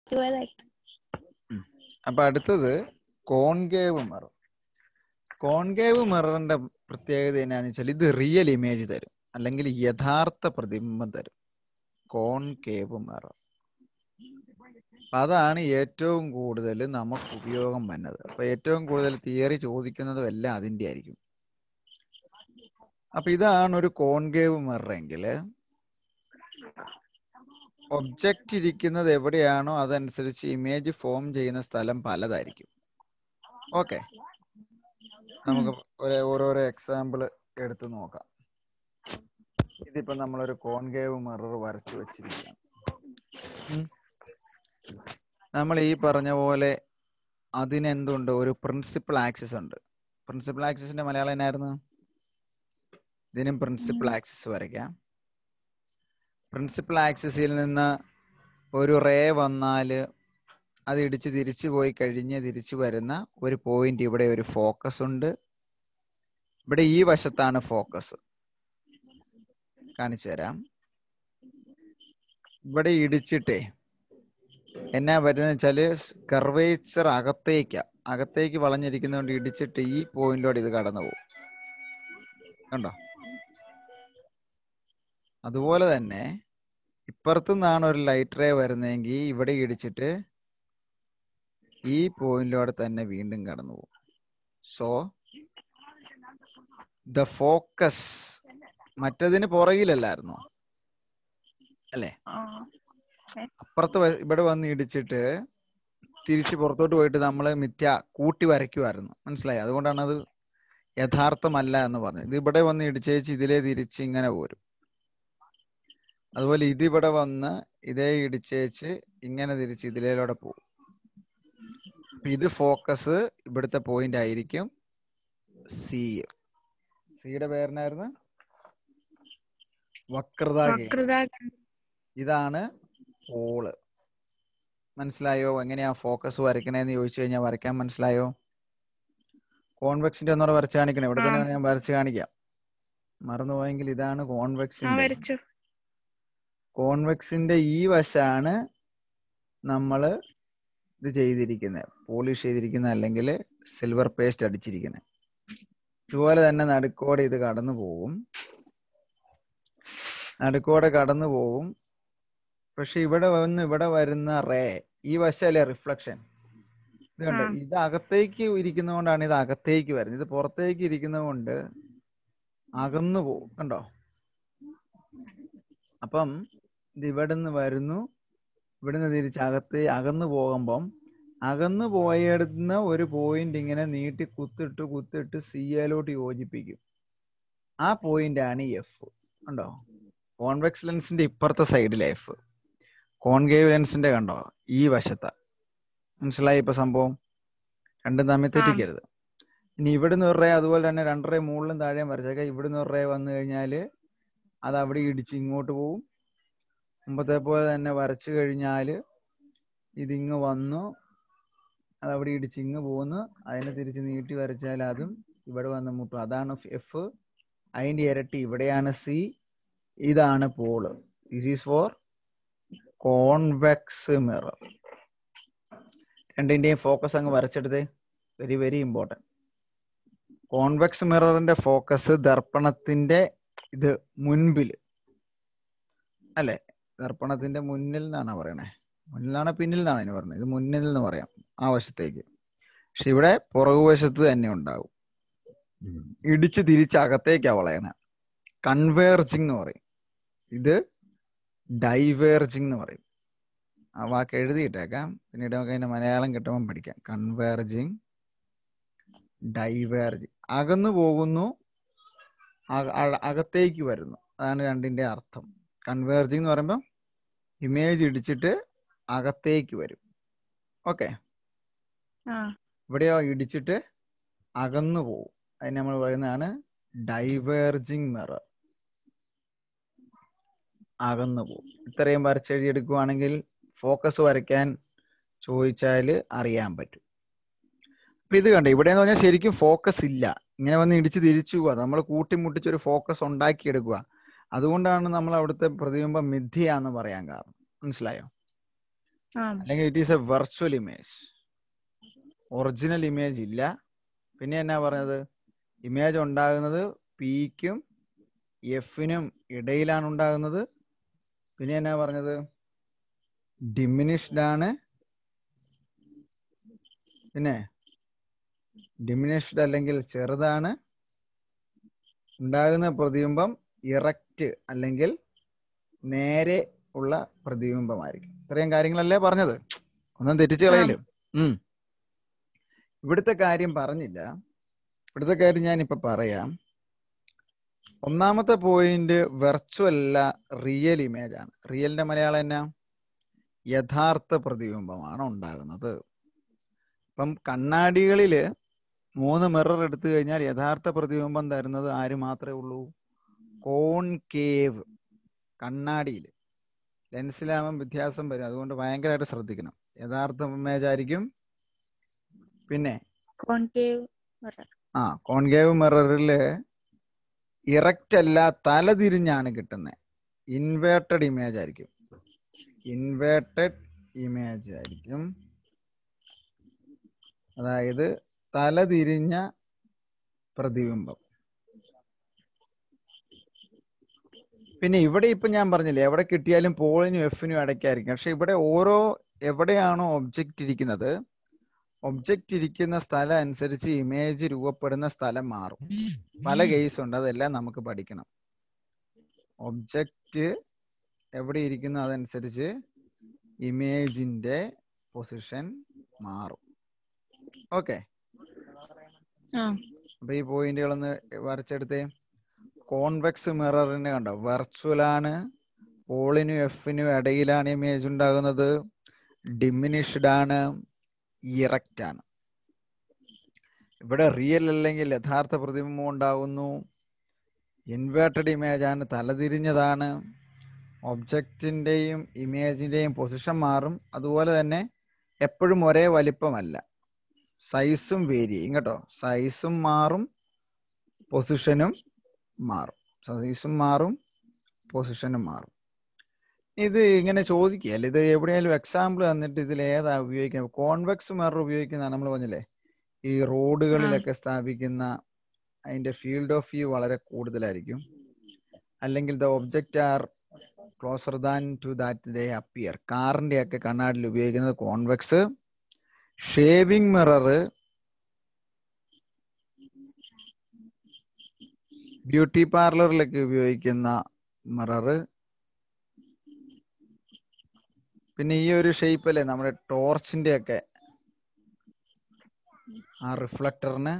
പോയതായിട്ട് അപ്പൊ അടുത്തത് concave mirror concave മിററിന്റെ പ്രത്യേകത എന്നാന്ന് വെച്ചാൽ ഇത് റിയൽ ഇമേജ് തരും അല്ലെങ്കിൽ യഥാർത്ഥ പ്രതിബിംബം തരും കോൺകേവ് മിറർ അതാണ് ഏറ്റവും കൂടുതൽ നമുക്ക് ഉപയോഗം വന്നത് അപ്പൊ ഏറ്റവും കൂടുതൽ തിയറി ചോദിക്കുന്നതും എല്ലാം അതിന്റെ ആയിരിക്കും അപ്പൊ ഇതാണ് ഒരു കോൺകേവ് മിറർ എങ്കിൽ ഒബ്ജക്റ്റ് ഇരിക്കുന്നത് എവിടെയാണോ അതനുസരിച്ച് ഇമേജ് ഫോം ചെയ്യുന്ന സ്ഥലം പലതായിരിക്കും ഓക്കെ നമുക്ക് ഒരു ഓരോരോ എക്സാമ്പിൾ എടുത്ത് നോക്കാം ഇതിപ്പോ നമ്മളൊരു കോൺകേവ് മിറർ വരച്ചു വെച്ചിരിക്കുകയാണ് ഉം. നമ്മൾ ഈ പറഞ്ഞ പോലെ അതിനെന്തുണ്ട് ഒരു പ്രിൻസിപ്പൽ ആക്സിസ് ഉണ്ട് പ്രിൻസിപ്പൽ ആക്സിസിന്റെ മലയാളം എന്നായിരുന്നു ഇതിനും പ്രിൻസിപ്പൽ ആക്സിസ് വരയ്ക്കാം പ്രിൻസിപ്പൽ ആക്സിസിൽ നിന്ന് ഒരു റേ വന്നാൽ അത് ഇടിച്ച് തിരിച്ചു പോയി കഴിഞ്ഞ് തിരിച്ചു വരുന്ന ഒരു പോയിന്റ് ഇവിടെ ഒരു ഫോക്കസ് ഉണ്ട് ഇവിടെ ഈ വശത്താണ് ഫോക്കസ് കാണിച്ചു തരാം ഇവിടെ ഇടിച്ചിട്ടേ എന്നാ പറ്റുന്ന വെച്ചാല് കർവേച്ചർ അകത്തേക്കാ അകത്തേക്ക് വളഞ്ഞിരിക്കുന്നതുകൊണ്ട് ഇടിച്ചിട്ട് ഈ പോയിന്റിലോട്ട് ഇത് കടന്നു പോകും കണ്ടോ അതുപോലെ തന്നെ ഇപ്പുറത്തു നിന്നാണ് ഒരു ലൈറ്റ് റേ വരുന്നതെങ്കിൽ ഇവിടെ ഇടിച്ചിട്ട് ഈ പോയിന്റിലൂടെ തന്നെ വീണ്ടും കടന്നു പോകും സോ ദ ഫോക്കസ് മറ്റതിന് പുറകിലല്ലായിരുന്നോ അല്ലേ അപ്പുറത്ത് വ- ഇവിടെ വന്ന് ഇടിച്ചിട്ട് തിരിച്ച് പുറത്തോട്ട് പോയിട്ട് നമ്മൾ മിഥ്യ കൂട്ടി വരയ്ക്കുമായിരുന്നു മനസ്സിലായി അതുകൊണ്ടാണ് അത് യഥാർത്ഥമല്ല എന്ന് പറഞ്ഞത് ഇത് ഇവിടെ വന്ന് ഇടിച്ചേച്ച് ഇതിലേ തിരിച്ച് ഇങ്ങനെ പോരും അതുപോലെ ഇതിവിടെ വന്ന് ഇതേ ഇടിച്ചേച്ച് ഇങ്ങനെ തിരിച്ച് ഇതിലേലൂടെ പോകും അപ്പൊ ഇത് ഫോക്കസ് ഇവിടുത്തെ പോയിന്റ് ആയിരിക്കും സി സിയുടെ പേരിനായിരുന്നു വക്രതാകി വക്രത ഇതാണ് പോള് മനസ്സിലായോ എങ്ങനെയാ ഫോക്കസ് വരയ്ക്കണേന്ന് ചോദിച്ചു കഴിഞ്ഞാൽ വരയ്ക്കാൻ മനസ്സിലായോ കോൺവെക്സിന്റെ ഒന്നുകൂടെ വരച്ച് കാണിക്കണം ഇവിടെ തന്നെ ആ. ഞാൻ വരച്ച് കാണിക്കാം മറന്നുപോയെങ്കിൽ ഇതാണ് ആ കോൺവെക്സിന്റെ വരച്ചു കോൺവെക്സിന്റെ ഈ വശാണ് നമ്മൾ ഇത് ചെയ്തിരിക്കുന്നത് പോളിഷ് ചെയ്തിരിക്കുന്ന അല്ലെങ്കിൽ സിൽവർ പേസ്റ്റ് അടിച്ചിരിക്കുന്നത് ഇതുപോലെ തന്നെ നടുക്കോടെ ഇത് കടന്നു പോകും നടുക്കോടെ കടന്നു പോകും പക്ഷെ ഇവിടെ വന്ന് ഇവിടെ വരുന്ന റേ ഈ വശല്ലേ റിഫ്ലക്ഷൻ ഇത് കണ്ടോ ആ. ഇത് അകത്തേക്ക് ഇരിക്കുന്നതുകൊണ്ടാണ് ഇത് അകത്തേക്ക് വരുന്നത് ഇത് പുറത്തേക്ക് ഇരിക്കുന്നത് കൊണ്ട് അകന്നു പോകും കണ്ടോ അപ്പം ഇത് ഇവിടുന്ന് വരുന്നു ഇവിടുന്ന് തിരിച്ച് അകത്ത് അകന്നു പോകുമ്പം അകന്നു പോയടുത്തുനിന്ന് ഒരു പോയിന്റ് ഇങ്ങനെ നീട്ടി കുത്തിട്ട് കുത്തിട്ട് സി എയിലോട്ട് യോജിപ്പിക്കും ആ പോയിന്റ് ആണ് എഫ് കണ്ടോ കോൺവെക്സ് ലെൻസിന്റെ ഇപ്പുറത്തെ സൈഡിലെ എഫ് കോൺകേവ് ലെൻസിന്റെ കണ്ടോ ഈ വശത്ത മനസ്സിലായി ഇപ്പൊ സംഭവം രണ്ടും തമ്മിൽ തെറ്റിക്കരുത് ഇനി ഇവിടുന്ന് ഒരു റേ അതുപോലെ തന്നെ രണ്ടര മുകളിലും താഴെയും വരച്ചേക്കാം ഇവിടുന്ന് ഒരു റേ വന്നു കഴിഞ്ഞാൽ അത് അവിടെ ഇടിച്ച് ഇങ്ങോട്ട് പോവും മുമ്പത്തെ പോലെ തന്നെ വരച്ചു കഴിഞ്ഞാൽ ഇതിങ്ങ് വന്നു അത് അവിടെ ഇടിച്ച് ഇങ്ങ് പോന്നു അതിനെ തിരിച്ച് നീട്ടി വരച്ചാൽ അതും ഇവിടെ വന്ന് മുട്ടും അതാണ് എഫ് അതിന്റെ ഇരട്ടി ഇവിടെയാണ് സി ഇതാണ് pole this is for convex mirror രണ്ടിന്റെയും ഫോക്കസ് അങ്ങ് വരച്ചെടുത്തേ വെരി വെരി ഇമ്പോർട്ടൻറ്റ് കോൺവെക്സ് മിററിന്റെ ഫോക്കസ് ദർപ്പണത്തിന്റെ ഇത് മുൻപിൽ അല്ലെ ദർപ്പണത്തിന്റെ മുന്നിൽ നിന്നാണ് പറയണേ മുന്നിൽ നിന്നാണ് പിന്നിൽ നിന്നാണ് അതിന് പറഞ്ഞത് ഇത് മുന്നിൽ എന്ന് പറയാം ആ വശത്തേക്ക് പക്ഷെ ഇവിടെ പുറകുവശത്ത് തന്നെ ഉണ്ടാകും ഇടിച്ച് തിരിച്ച് അകത്തേക്കാ വളയണേ കൺവേർജിങ് എന്ന് പറയും ഇത് ഡൈവേർജിങ് എന്ന് പറയും ആ വാക്ക് എഴുതിയിട്ടേക്കാം പിന്നീട് നമുക്ക് അതിന്റെ മലയാളം കിട്ടുമ്പോൾ പഠിക്കാം കൺവേർജിങ് ഡൈവേർജിങ് അകന്നു പോകുന്നു അക- അ- അകത്തേക്ക് വരുന്നു അതാണ് രണ്ടിന്റെ അർത്ഥം കൺവേർജിങ് എന്ന് പറയുമ്പോൾ ഇമേജ് ഇടിച്ചിട്ട് അകത്തേക്ക് വരും ഓക്കെ ആ ഇവിടെയോ ഇടിച്ചിട്ട് അകന്നു പോകും അതിന് നമ്മൾ പറയുന്നതാണ് ഡൈവേർജിങ് മിറർ അകന്നു പോകും ഇത്രയും വരച്ചെഴുതിയെടുക്കുവാണെങ്കിൽ ഫോക്കസ് വരയ്ക്കാൻ ചോദിച്ചാൽ അറിയാൻ പറ്റും അപ്പൊ ഇത് കണ്ടോ ഇവിടെ എന്ന് പറഞ്ഞാൽ ശരിക്കും ഫോക്കസ് ഇല്ല ഇങ്ങനെ വന്ന് ഇടിച്ച് തിരിച്ചു പോവാ നമ്മൾ കൂട്ടിമുട്ടിച്ച് ഒരു ഫോക്കസ് ഉണ്ടാക്കിയെടുക്കുക അതുകൊണ്ടാണ് നമ്മൾ അവിടുത്തെ പ്രതിബിംബം മിഥ്യയാന്ന് പറയാൻ കാരണം മനസ്സിലായോ ആ അല്ലെങ്കിൽ it is a virtual image original image ഇല്ല പിന്നെ എന്നാ പറഞ്ഞത് ഇമേജ് ഉണ്ടാകുന്നത് പിക്കും എഫിനും ഇടയിലാണ് ഉണ്ടാകുന്നത് പിന്നെ എന്നാ പറഞ്ഞത് ഡിമിനിഷ്ഡ് ആണ് പിന്നെ ഡിമിനിഷ്ഡ് അല്ലെങ്കിൽ ചെറുതാണ് ഉണ്ടാകുന്ന പ്രതിബിംബം ഇറക്റ്റ് അല്ലെങ്കിൽ നേരെ ഉള്ള പ്രതിബിംബമായിരിക്കും ഇത്രയും കാര്യങ്ങളല്ലേ പറഞ്ഞത് ഒന്നും തെറ്റിച്ച് കളയില്ല ഉം ഇവിടുത്തെ കാര്യം പറഞ്ഞില്ല ഇവിടുത്തെ കാര്യം ഞാൻ ഇപ്പൊ പറയാം ഒന്നാമത്തെ പോയിന്റ് വെർച്വൽ അല്ല റിയൽ ഇമേജ് ആണ് റിയലിന്റെ മലയാളം എന്നാ യഥാർത്ഥ പ്രതിബിംബമാണ് ഉണ്ടാകുന്നത് ഇപ്പം കണ്ണാടികളില് മൂന്ന് മിറർ എടുത്തു കഴിഞ്ഞാൽ യഥാർത്ഥ പ്രതിബിംബം തരുന്നത് ആര് മാത്രമേ ഉള്ളൂ കോൺകേവ് കണ്ണാടിയിൽ ലെൻസിലാകുമ്പം വ്യത്യാസം വരും അതുകൊണ്ട് ഭയങ്കരമായിട്ട് ശ്രദ്ധിക്കണം യഥാർത്ഥ ഇമേജ് ആയിരിക്കും പിന്നെ കോൺകേവ് ആ കോൺകേവ് മിററിൽ ഇറക്റ്റ് അല്ല തല തിരിഞ്ഞാണ് കിട്ടുന്നത് ഇൻവേർട്ടഡ് ഇമേജ് ആയിരിക്കും ഇൻവേർട്ടഡ് ഇമേജ് ആയിരിക്കും അതായത് തല തിരിഞ്ഞ പ്രതിബിംബം പിന്നെ ഇവിടെ ഇപ്പൊ ഞാൻ പറഞ്ഞില്ലേ എവിടെ കിട്ടിയാലും പോളിനും എഫിനും ഇടയ്ക്കായിരിക്കും പക്ഷെ ഇവിടെ ഓരോ എവിടെയാണോ ഒബ്ജക്റ്റ് ഇരിക്കുന്നത് ഒബ്ജക്റ്റ് ഇരിക്കുന്ന സ്ഥലം അനുസരിച്ച് ഇമേജ് രൂപപ്പെടുന്ന സ്ഥലം മാറും പല കേസ് ഉണ്ട് അതെല്ലാം നമുക്ക് പഠിക്കണം ഒബ്ജക്റ്റ് എവിടെ ഇരിക്കുന്നു അതനുസരിച്ച് ഇമേജിന്റെ പൊസിഷൻ മാറും ഓക്കെ ആ അപ്പൊ ഈ പോയിന്റുകളൊന്ന് വരച്ചെടുത്തേ കോൺവെക്സ് മിററിന് കണ്ടോ വെർച്വൽ ആണ് പോളിനും എഫിനും ഇടയിലാണ് ഇമേജ് ഉണ്ടാകുന്നത് ഡിമിനിഷ്ഡ് ആണ് ഇറക്റ്റ് ആണ് ഇവിടെ റിയൽ അല്ലെങ്കിൽ യഥാർത്ഥ പ്രതിബിംബം ഉണ്ടാകുന്നു ഇൻവേർട്ടഡ് ഇമേജ് ആണ് തലതിരിഞ്ഞതാണ് ഒബ്ജക്റ്റിന്റെയും ഇമേജിന്റെയും പൊസിഷൻ മാറും അതുപോലെ തന്നെ എപ്പോഴും ഒരേ വലിപ്പമല്ല സൈസും വേരി ചെയ്യും കേട്ടോ സൈസും മാറും പൊസിഷനും മാറും സൈസും മാറും പൊസിഷനും മാറും ഇത് ഇങ്ങനെ ചോദിക്കുകയല്ല ഇത് എവിടെയെങ്കിലും എക്സാമ്പിൾ തന്നിട്ട് ഇതിൽ ഏതാ ഉപയോഗിക്കുക കോൺവെക്സ് മിറർ ഉപയോഗിക്കുന്നതാണ് നമ്മൾ പറഞ്ഞില്ലേ ഈ റോഡുകളിലൊക്കെ സ്ഥാപിക്കുന്ന അതിന്റെ ഫീൽഡ് ഓഫ് വ്യൂ വളരെ കൂടുതലായിരിക്കും അല്ലെങ്കിൽ the object are closer than to that they appear കാറിന്റെ ഒക്കെ കണ്ണാടിൽ ഉപയോഗിക്കുന്നത് കോൺവെക്സ് ഷേവിംഗ് മിറർ ബ്യൂട്ടി പാർലറിലൊക്കെ ഉപയോഗിക്കുന്ന മിറർ പിന്നെ ഈ ഒരു ഷേപ്പ് അല്ലേ നമ്മുടെ ടോർച്ചിന്റെ ഒക്കെ ആ റിഫ്ലക്ടറിന്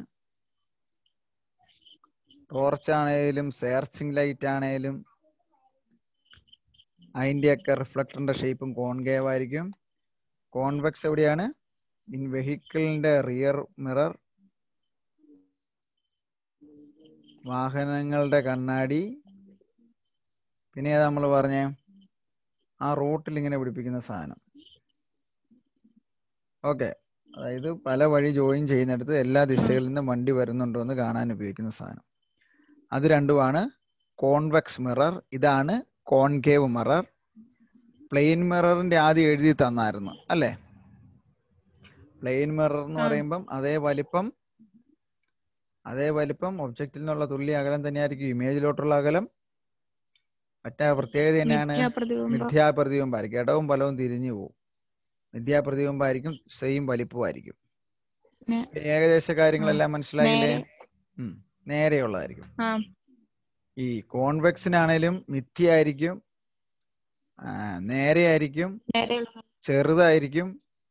ടോർച്ച് ആണേലും സേർച്ചിങ് ലൈറ്റ് ആണേലും അതിന്റെയൊക്കെ റിഫ്ലക്ടറിന്റെ ഷേപ്പും കോൺകേവ് ആയിരിക്കും കോൺവെക്സ് എവിടെയാണ് ഇൻ വെഹിക്കിളിന്റെ റിയർ മിറർ വാഹനങ്ങളുടെ കണ്ണാടി പിന്നെ ഏതാ നമ്മൾ പറഞ്ഞേ ആ റൂട്ടിൽ ഇങ്ങനെ പിടിപ്പിക്കുന്ന സാധനം ഓക്കെ അതായത് പല വഴി ജോയിൻ ചെയ്യുന്നിടത്ത് എല്ലാ ദിശകളിൽ നിന്നും വണ്ടി വരുന്നുണ്ടോ എന്ന് കാണാൻ ഉപയോഗിക്കുന്ന സാധനം അത് രണ്ടുമാണ് കോൺവെക്സ് മിറർ ഇതാണ് കോൺകേവ് മിറർ പ്ലെയിൻ മിററിന്റെ ആദ്യം എഴുതി തന്നായിരുന്നു അല്ലേ പ്ലെയിൻ മിറർ എന്ന് ആ. പറയുമ്പം അതേ വലിപ്പം അതേ വലിപ്പം ഒബ്ജക്റ്റിൽ നിന്നുള്ള തുല്യ അകലം തന്നെയായിരിക്കും ഇമേജിലോട്ടുള്ള അകലം മറ്റേ പ്രത്യേകത തന്നെയാണ് മിഥ്യാപ്രതിബിംബം മിഥ്യാപ്രതിബിംബായിരിക്കും ഇടവും ബലവും തിരിഞ്ഞു പോകും മിഥ്യാപ്രതിബിംബായിരിക്കും സെയിം വലിപ്പമായിരിക്കും പിന്നെ ഏകദേശ കാര്യങ്ങളെല്ലാം മനസ്സിലായില്ലേ നേരെ ഉം. നേരെയുള്ളതായിരിക്കും ആ ഈ കോൺവെക്സിനാണേലും മിഥ്യയായിരിക്കും ആ, നേരെയായിരിക്കും നേരെയുള്ള ചെറുതായിരിക്കും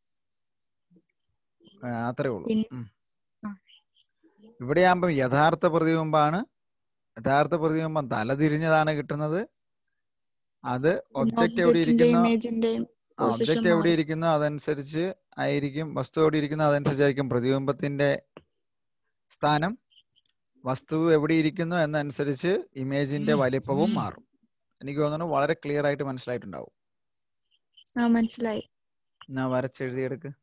ആ, അത്രേ ഉള്ളൂ പിന്നെ- ഉം. ആ. ഇവിടെ ആകുമ്പം യഥാർത്ഥ പ്രതിബിംബാണ് യഥാർത്ഥ പ്രതിബിംബം തലതിരിഞ്ഞതാണ് കിട്ടുന്നത് അത് ഒബ്ജക്റ്റ് എവിടെ ഒബ്ജക്റ്റിന്റെ ഇരിക്കുന്നു ഇമേജിന്റെയും പൊസിഷൻ ഒബ്ജക്റ്റ് എവിടെ ഇരിക്കുന്നു അതനുസരിച്ച് ആയിരിക്കും വസ്തു എവിടെ ഇരിക്കുന്നു അതനുസരിച്ചായിരിക്കും പ്രതിബിംബത്തിന്റെ സ്ഥാനം വസ്തു എവിടെ ഇരിക്കുന്നു എന്നനുസരിച്ച് ഇമേജിന്റെ വലിപ്പവും മാറും എനിക്ക് തോന്നുന്നു വളരെ ക്ലിയർ ആയിട്ട് മനസ്സിലായിട്ടുണ്ടാവും ആ മനസ്സിലായി എന്നാ വരച്ചെഴുതിയെടുക്ക്